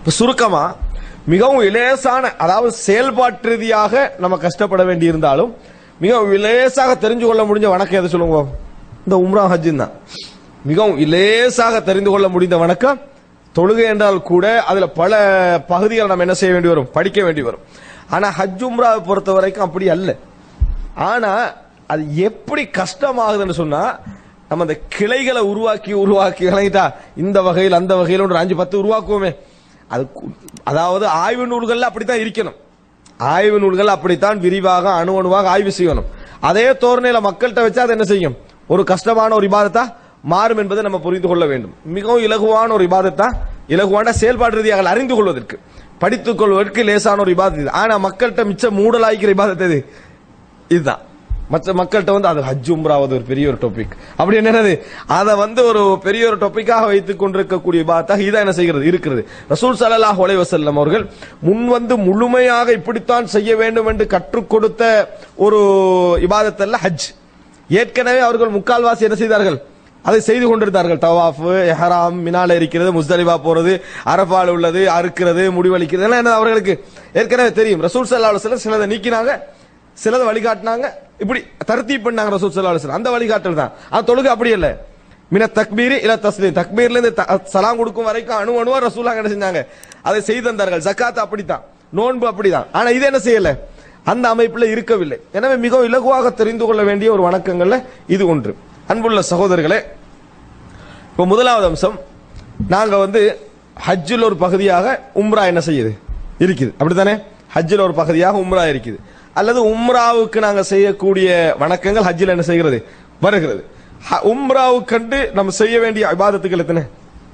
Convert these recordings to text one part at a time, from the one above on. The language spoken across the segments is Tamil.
இப்ப சுருக்கமா மிகவும் இலேசான அதாவது செயல்பாட்டு ரீதியாக நம்ம கஷ்டப்பட வேண்டி இருந்தாலும் மிகவும் இலேசாக தெரிஞ்சு கொள்ள முடிஞ்ச வணக்கம் எதை சொல்லுங்க பாப்போம்? இந்த உம்ரா ஹஜ்ஜின் தான் மிகவும் இலேசாக தெரிந்து கொள்ள முடிந்த வணக்கம் தொழுகை என்றால் கூட அதுல பல பகுதிகள் நம்ம என்ன செய்ய வேண்டி வரும் படிக்க வேண்டி வரும் ஆனா ஹஜ் உம்ராவை பொறுத்த வரைக்கும் அப்படி அல்ல ஆனா அது எப்படி கஷ்டமாகுதுன்னு சொன்னா நம்ம அந்த கிளைகளை உருவாக்கி உருவாக்கி விளங்கிட்டா இந்த வகையில் அந்த வகையில் ஒரு அஞ்சு பத்து உருவாக்குவோமே அது கு- அதாவது ஆய்வு நூல்கள்ல அப்படித்தான் இருக்கணும் ஆய்வு நூல்கள் அப்படித்தான் விரிவாக அணு அணுவாக ஆய்வு செய்யணும் அதே தோரணையில மக்கள்கிட்ட வச்சா அது என்ன செய்யும் ஒரு கஷ்டமான ஒரு இபாதத்தா மாறும் என்பதை நம்ம புரிந்து கொள்ள வேண்டும் மிகவும் இலகுவான ஒரு இபாதத்தா இலகுவான செயல்பாடு ரீதியாக அறிந்து கொள்வதற்கு படித்துக் கொள்வதற்கு லேசான ஒரு இபாதத் இது ஆனா மக்கள்கிட்ட மிச்ச மூடலாய்க்கிற இபாதத் எது இதுதான் மற்ற மக்கள்கிட்ட வந்து அது ஹஜ் உம்ராவது ஒரு பெரிய ஒரு டாபிக் அப்படி என்னது அதை வந்து ஒரு பெரிய ஒரு டாபிக்காக வைத்துக் கொண்டிருக்கக்கூடிய பாத்தாக இதான் என்ன செய்கிறது இருக்கிறது ரசூல் ஸல்லல்லாஹு அலைஹி வஸல்லம் அவர்கள் முன் வந்து முழுமையாக இப்படித்தான் செய்ய வேண்டும் என்று கற்றுக் கொடுத்த ஒரு இபாதத்தல்ல ஹஜ் ஏற்கனவே அவர்கள் முக்கால்வாசி என்ன செய்தார்கள் அதை செய்து கொண்டிருந்தார்கள் தவாஃப் எஹராம் மினால இருக்கிறது முஸ்தலிபா போறது அரபால் உள்ளது அறுக்கிறது முடிவளிக்கிறது எல்லாம் என்ன அவர்களுக்கு ஏற்கனவே தெரியும் ரசூல் ஸல்லல்லாஹு அலைஹி வஸல்லம் சிலதை நீக்கினாங்க சிலதை வழிகாட்டினாங்க இப்படி தர்த்தீப் பண்ணாங்க ரசூல் ஸல்லல்லாஹு அலைஹி வஸல்லம் அந்த வழிகாட்டல் தான் அது தொழுகை அப்படி இல்ல மின தக்பீர் இல்ல தஸ்லீம் தக்பீர்ல இருந்து த- சலாம் கொடுக்கும் வரைக்கும் அணு அணுவா ரசூலாங்க என்ன செஞ்சாங்க அதை செய்து தந்தார்கள் ஜக்காத் அப்படித்தான் நோன்பு அப்படிதான் ஆனா இது என்ன செய்யல அந்த அமைப்புல இருக்கவில்லை எனவே மிகவும் இலகுவாக தெரிந்து கொள்ள வேண்டிய ஒரு வணக்கங்கள்ல இது ஒன்று அன்புள்ள சகோதரர்களே இப்போ முதலாவது அம்சம் நாங்க வந்து ஹஜ்ஜில் ஒரு பகுதியாக உம்ரா என்ன செய்யுது இருக்குது அப்படித்தானே ஹஜ்ஜில் ஒரு பகுதியாக உம்ரா இருக்குது அல்லது உம்ராவுக்கு நாங்க செய்யக்கூடிய வணக்கங்கள் ஹஜ்ஜில் என்ன செய்கிறது வருகிறது ஹ- உம்ராவுக்கு கண்டு நம்ம செய்ய வேண்டிய இபாதத்துகள் எத்தனை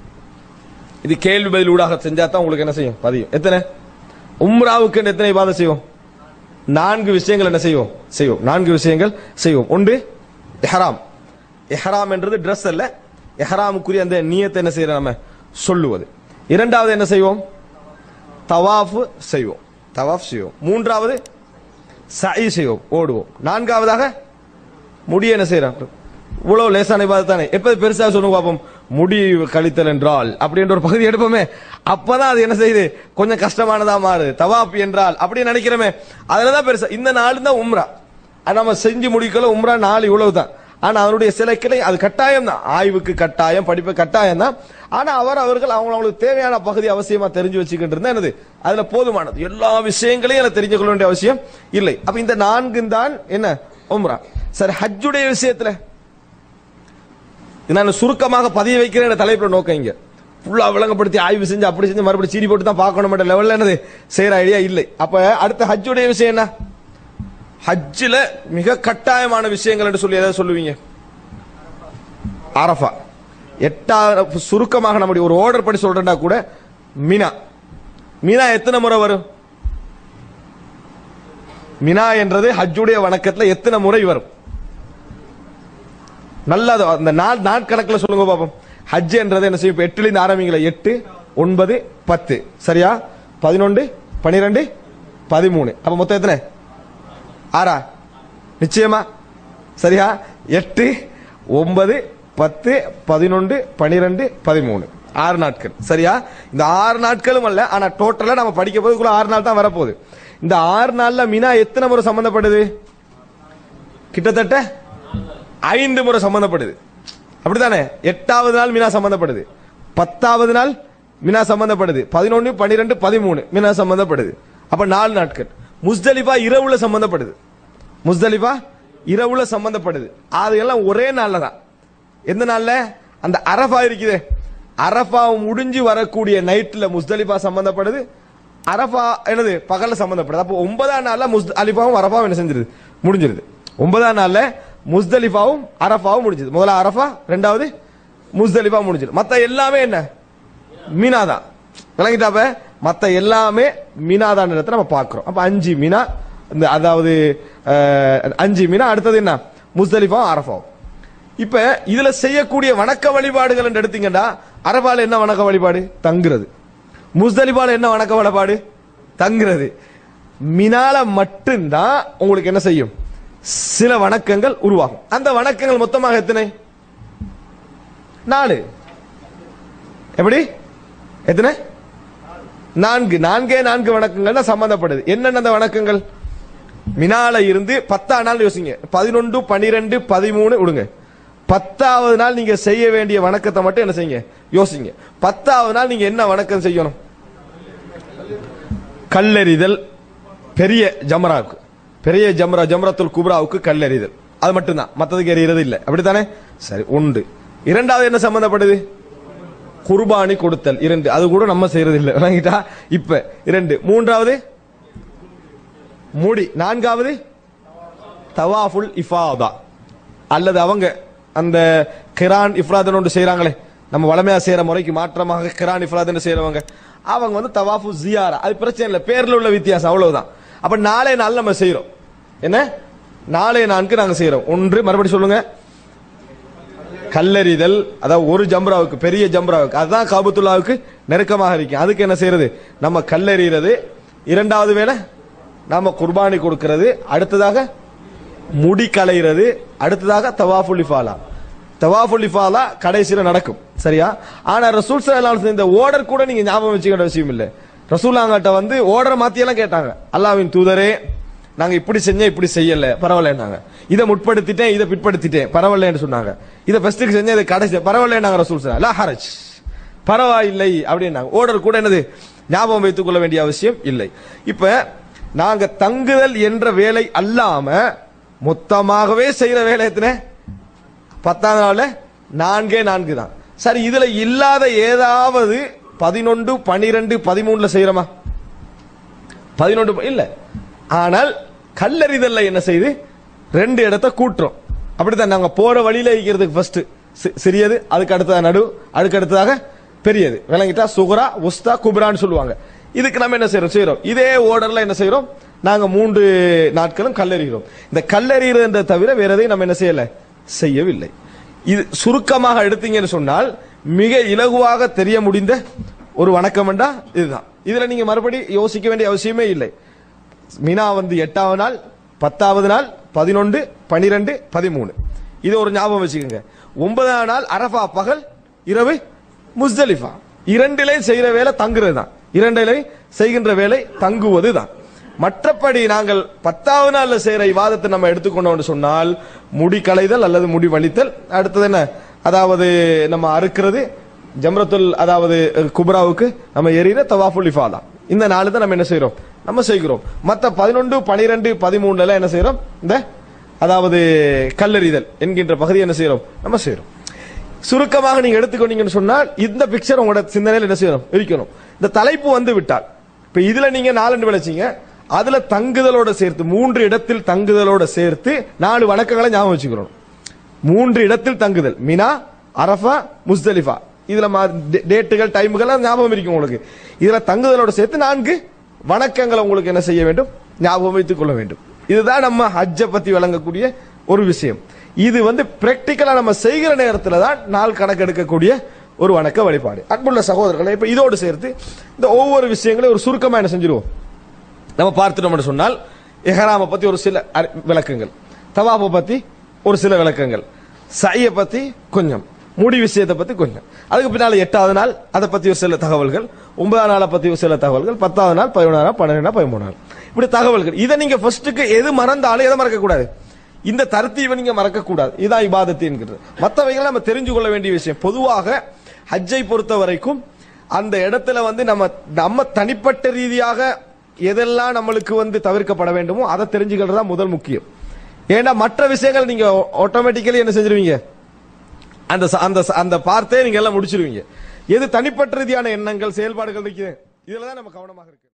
இது கேள்வி பதில் ஊடாக செஞ்சா தான் உங்களுக்கு என்ன செய்யும் பதியும் எத்தனை உம்ராவுக்கு எத்தனை இபாதம் செய்வோம் நான்கு விஷயங்கள் என்ன செய்வோம் செய்வோம் நான்கு விஷயங்கள் செய்வோம் ஒன்று இஹ்ராம் இஹ்ராம் என்றது Dress அல்ல இஹ்ராமுக்குரிய அந்த நியத்தை என்ன செய்யறோம் நம்ம சொல்லுவது இரண்டாவது என்ன செய்வோம் தவாஃப் செய்வோம் தவாஃப் செய்வோம் மூன்றாவது சை செய்வோம் ஓடுவோம் நான்காவதாக முடி என்ன செய்யறோம் இவ்வளவு லேசான இபாதத் தானே எப்ப பெருசா சொல்லுங்க பாப்போம் முடி கழித்தல் என்றால் அப்படின்ற ஒரு பகுதி எடுப்போமே அப்பதான் அது என்ன செய்யுது கொஞ்சம் கஷ்டமானதா மாறுது தவாப் என்றால் அப்படி நினைக்கிறோமே அதுலதான் பெருசா இந்த நாள் தான் உம்ரா அது நம்ம செஞ்சு முடிக்கல உம்ரா நாள் இவ்வளவு தான் ஆனா அவருடைய சில கிளை அது கட்டாயம் தான் ஆய்வுக்கு கட்டாயம் படிப்பு கட்டாயம் தான் ஆனா அவர் அவர்கள் அவங்க அவங்களுக்கு தேவையான பகுதி அவசியமா தெரிஞ்சு வச்சுக்கிட்டு இருந்தா என்னது அதுல போதுமானது எல்லா விஷயங்களையும் எனக்கு தெரிஞ்சு கொள்ள வேண்டிய அவசியம் இல்லை அப்ப இந்த நான்கு தான் என்ன உம்ரா சரி ஹஜ்ஜுடைய விஷயத்துல நான் சுருக்கமாக பதிய வைக்கிற தலைப்புல நோக்கம் இங்க ஃபுல்லா விளங்கப்படுத்தி ஆய்வு செஞ்சு அப்படி செஞ்சு மறுபடியும் சீரி போட்டு தான் பார்க்கணும் லெவல்ல என்னது செய்யற ஐடியா இல்லை அப்ப அடுத்த ஹஜ்ஜுடைய விஷயம் என்ன ஹஜ்ஜில மிக கட்டாயமான விஷயங்கள் என்று சொல்லி எதாவது சொல்லுவீங்க அரஃபா எட்டா சுருக்கமாக நம்முடைய ஒரு ஆர்டர் படி சொல்றேன்னா கூட மினா மினா எத்தனை முறை வரும் மினா என்றது ஹஜ்ஜுடைய வணக்கத்துல எத்தனை முறை வரும் நல்லா அது அந்த நாள் நாட்கணக்கில் சொல்லுங்க பாப்போம் ஹஜ் என்றது என்ன செய்யும் இப்ப எட்டுல இருந்து ஆரம்பிங்களா எட்டு ஒன்பது பத்து சரியா பதினொன்று பனிரெண்டு பதிமூணு அப்ப மொத்தம் எத்தனை ஆறா நிச்சயமா சரியா எட்டு ஒன்பது பத்து பதினொன்று பனிரெண்டு பதிமூணு ஆறு நாட்கள் சரியா இந்த ஆறு நாட்களும் அல்ல ஆனா டோட்டலா நம்ம படிக்க போதுக்குள்ள ஆறு நாள் தான் வரப்போகுது இந்த ஆறு நாள்ல மினா எத்தனை முறை சம்பந்தப்படுது கிட்டத்தட்ட ஐந்து முறை சம்பந்தப்படுது அப்படிதானே எட்டாவது நாள் மீனா சம்பந்தப்படுது பத்தாவது நாள் மீனா சம்பந்தப்படுது பதினொன்னு பன்னிரெண்டு பதிமூணு மீனா சம்பந்தப்படுது அப்ப நாலு நாட்கள் முஸ்தலிஃபா இரவுல சம்பந்தப்படுது முஸ்தலிஃபா இரவுல சம்பந்தப்படுது அது எல்லாம் ஒரே நாள்ல தான் எந்த நாள்ல அந்த அரஃபா இருக்குதே அரஃபா முடிஞ்சு வரக்கூடிய நைட்ல முஸ்தலிஃபா சம்பந்தப்படுது அரஃபா என்னது பகல்ல சம்பந்தப்படுது அப்போ ஒன்பதாம் நாள்ல முஸ்தலிஃபாவும் அரஃபாவும் என்ன செஞ்சிருது முடிஞ்சிருது ஒன்பதாம் நாள்ல முஸ்தலிஃபாவும் அரஃபாவும் முடிஞ்சது முதல்ல அரஃபா ரெண்டாவது முஸ்தலிஃபா முடிஞ்சது மத்த எல்லாமே என்ன மீனா தான் விளங்கிட்டாப்ப மத்த எல்லாமே மீனா தான் நம்ம பார்க்கிறோம் அப்ப அஞ்சு மீனா இந்த அதாவது அஹ், அஞ்சு மீனா அடுத்தது என்ன முஸ்தலிஃபாவும் அரஃபாவும் இப்ப இதுல செய்யக்கூடிய வணக்க வழிபாடுகள் என்று எடுத்தீங்கன்னா அரபால என்ன வணக்க வழிபாடு தங்குறது முஸ்தலிபால என்ன வணக்க வழிபாடு தங்குறது மினால மட்டும்தான் உங்களுக்கு என்ன செய்யும் சில வணக்கங்கள் உருவாகும் அந்த வணக்கங்கள் மொத்தமாக எத்தனை நாலு எப்படி எத்தனை நான்கு நான்கே நான்கு வணக்கங்கள் தான் சம்பந்தப்படுது என்னென்ன அந்த வணக்கங்கள் மினால இருந்து பத்தா நாள் யோசிங்க பதினொன்று பனிரெண்டு பதிமூணு விடுங்க பத்தாவது நாள் நீங்க செய்ய வேண்டிய வணக்கத்தை மட்டும் என்ன செய்யுங்க யோசிங்க பத்தாவது நாள் நீங்க என்ன வணக்கம் செய்யணும் கல்லெறிதல் பெரிய ஜமராவுக்கு பெரிய ஜம்ரா ஜம்ரத்துல் குப்ராவுக்கு கல்லெறிதல் அது மட்டும்தான் மத்ததுக்கு எறிகிறது இல்லை அப்படித்தானே சரி உண்டு இரண்டாவது என்ன சம்பந்தப்படுது குர்பானி கொடுத்தல் இரண்டு அது கூட நம்ம செய்யறது இல்லை விளங்கிட்டா இப்ப இரண்டு மூன்றாவது முடி நான்காவது தவாஃபுல் இஃபாதா அல்லது அவங்க அந்த கிரான் இஃப்ராதன் ஒன்று செய்றாங்களே நம்ம வளமையா செய்யற முறைக்கு மாற்றமாக கிரான் இஃப்ராதன் செய்யறவங்க அவங்க வந்து தவாஃபு ஜியாரா அது பிரச்சனை இல்லை பேர்ல உள்ள வித்தியாசம் அவ்வளவுதான் அப்ப நாளே நாள் நம்ம செய்யறோம் என்ன நாளே நான்கு நாங்க செய்யறோம் ஒன்று மறுபடி சொல்லுங்க கல்லெறிதல் அதாவது ஒரு ஜம்ராவுக்கு பெரிய ஜம்ராவுக்கு அதுதான் காபத்துல்லாவுக்கு நெருக்கமாக இருக்கு அதுக்கு என்ன செய்யறது நம்ம கல்லெறிகிறது இரண்டாவது வேலை நாம குர்பானி கொடுக்கிறது அடுத்ததாக முடி களைகிறது அடுத்ததாக தவாஃபுல் இஃபாலா தவாஃபுல் இஃபாலா கடைசியில நடக்கும் சரியா ஆனா ரசூல் ஸல்லல்லாஹு அலைஹி வஸல்லம் இந்த ஆர்டர் கூட நீங்க ஞாபகம் வச்சுக்கிற விஷயம் இல்ல ரசூலாங்கிட்ட வந்து ஆர்டர் மாத்தி எல்லாம் கேட்டாங்க அல்லாஹ்வின் தூதரே நாங்க இப்படி செஞ்சேன் இப்படி செய்யல பரவாயில்லன்னாங்க இதை முற்படுத்திட்டேன் இதை பிற்படுத்திட்டேன் பரவாயில்லன்னு சொன்னாங்க இதை ஃபர்ஸ்ட்டுக்கு செஞ்சேன் இதை கடைசி பரவாயில்லன்னாங்க ரசூல் ஸல்லல்லாஹு லா ஹரஜ் பரவாயில்லை அப்படின்னாங்க ஆர்டர் கூட என்னது ஞாபகம் வைத்துக் கொள்ள வேண்டிய அவசியம் இல்லை இப்ப நாங்க தங்குதல் என்ற வேலை அல்லாம மொத்தமாகவே செய்யற வேலை எத்தனை பத்தாம் நாள்ல நான்கே நான்கு தான் சரி இதுல இல்லாத ஏதாவது பதினொன்று பனிரெண்டு பதிமூணுல செய்யறோமா பதினொன்று இல்ல ஆனால் கல்லறிதல்ல என்ன செய்து ரெண்டு இடத்த கூட்டுறோம் அப்படித்தான் நாங்க போற வழியில இருக்கிறதுக்கு ஃபர்ஸ்ட் சிறியது அதுக்கு அடுத்ததாக நடு அதுக்கு அடுத்ததாக பெரியது விளங்கிட்டா சுகுரா உஸ்தா குப்ரான்னு சொல்லுவாங்க இதுக்கு நம்ம என்ன செய்யறோம் செய்யறோம் இதே ஓர்டர்ல என்ன செய்யறோம் நாங்க மூன்று நாட்களும் கல்லறிகிறோம் இந்த கல்லறிகிறத தவிர வேற எதையும் நம்ம என்ன செய்யல செய்யவில்லை இது சுருக்கமாக எடுத்தீங்கன்னு சொன்னால் மிக இலகுவாக தெரிய முடிந்த ஒரு வணக்கம் என்றா இதுதான் இதுல நீங்க மறுபடி யோசிக்க வேண்டிய அவசியமே இல்லை மினா வந்து எட்டாவது நாள் பத்தாவது நாள் பதினொன்று பனிரெண்டு பதிமூணு இது ஒரு ஞாபகம் வச்சுக்கோங்க ஒன்பதாம் நாள் அரஃபா பகல் இரவு முஸ்தலிஃபா இரண்டிலையும் செய்கிற வேலை தங்குறது தான் இரண்டிலையும் செய்கின்ற வேலை தங்குவது தான் மற்றபடி நாங்கள் பத்தாவது நாள்ல செய்யற விவாதத்தை நம்ம எடுத்துக்கொண்டோம்னு சொன்னால் முடி களைதல் அல்லது முடி வலித்தல் அடுத்தது என்ன அதாவது நம்ம அறுக்கிறது ஜம்ரத்துல் அதாவது அஹ், குப்ராவுக்கு நம்ம எரியிற தவாஃபுல் இஃபாதா இந்த நாலு தான் நம்ம என்ன செய்றோம் நம்ம செய்கிறோம் மத்த பதினொன்று பனிரெண்டு பதிமூணுல என்ன செய்றோம் இந்த அதாவது கல்லறிதல் என்கின்ற பகுதி என்ன செய்றோம் நம்ம செய்றோம் சுருக்கமாக நீங்க எடுத்துக்கொண்டீங்கன்னு சொன்னால் இந்த பிக்சர் உங்களோட சிந்தனையில் என்ன செய்யணும் இருக்கணும் இந்த தலைப்பு வந்து விட்டால் இப்ப இதுல நீங்க நாலு விளைச்சிங்க அதுல தங்குதலோட சேர்த்து மூன்று இடத்தில் தங்குதலோட சேர்த்து நாலு வணக்கங்களை ஞாபகம் வச்சுக்கிறோம் மூன்று இடத்தில் தங்குதல் மினா அரஃபா முஸ்தலிஃபா இதுல மா- டே- டேட்டுகள் டைமுகள் எல்லாம் ஞாபகம் இருக்கும் உங்களுக்கு இதுல தங்குதலோட சேர்த்து நான்கு வணக்கங்களை உங்களுக்கு என்ன செய்ய வேண்டும் ஞாபகம் வைத்துக் கொள்ள வேண்டும் இதுதான் நம்ம ஹஜ்ஜை பத்தி விளங்கக்கூடிய ஒரு விஷயம் இது வந்து பிராக்டிக்கலா நம்ம செய்கிற நேரத்துல தான் நாள் கணக்கெடுக்கக்கூடிய ஒரு வணக்க வழிபாடு அன்புள்ள சகோதரர்களை இப்ப இதோடு சேர்த்து இந்த ஒவ்வொரு விஷயங்களையும் ஒரு சுருக்கமா என்ன செஞ்சிருவோம் நம்ம பார்த்துட்டோம்னு சொன்னால் எஹராம பத்தி ஒரு சில அறி- விளக்கங்கள் தவாபை பத்தி ஒரு சில விளக்கங்கள் சைய பத்தி கொஞ்சம் முடி விஷயத்தை பத்தி கொஞ்சம் அதுக்கு பின்னால எட்டாவது நாள் அதை பத்தி ஒரு சில தகவல்கள் ஒன்பதாம் நாளை பத்தி ஒரு சில தகவல்கள் பத்தாவது நாள் பதினொன்றாம் நாள் பன்னெண்டு நாள் பதிமூணு நாள் இப்படி தகவல்கள் இதை நீங்க ஃபர்ஸ்ட்டுக்கு எது மறந்தாலும் எதை மறக்க கூடாது இந்த தர்த்தீவை நீங்க மறக்க கூடாது இதான் இபாதத்து என்கிறது மற்றவைகளை நம்ம தெரிஞ்சு கொள்ள வேண்டிய விஷயம் பொதுவாக ஹஜ்ஜை பொறுத்த வரைக்கும் அந்த இடத்துல வந்து நம்ம நம்ம தனிப்பட்ட ரீதியாக எதெல்லாம் நம்மளுக்கு வந்து தவிர்க்கப்பட வேண்டுமோ அதை தெரிஞ்சுக்கிறது தான் முதல் முக்கியம் ஏன்னா மற்ற விஷயங்கள் நீங்க ஆட்டோமேட்டிக்கலி என்ன செஞ்சிருவீங்க அந்த ச- அந்த ச- அந்த பார்த்தே நீங்க எல்லாம் முடிச்சிருவீங்க எது தனிப்பட்ட ரீதியான எண்ணங்கள் செயல்பாடுகள் இருக்குது இதுல தான் நம்ம கவனமாக இருக்கு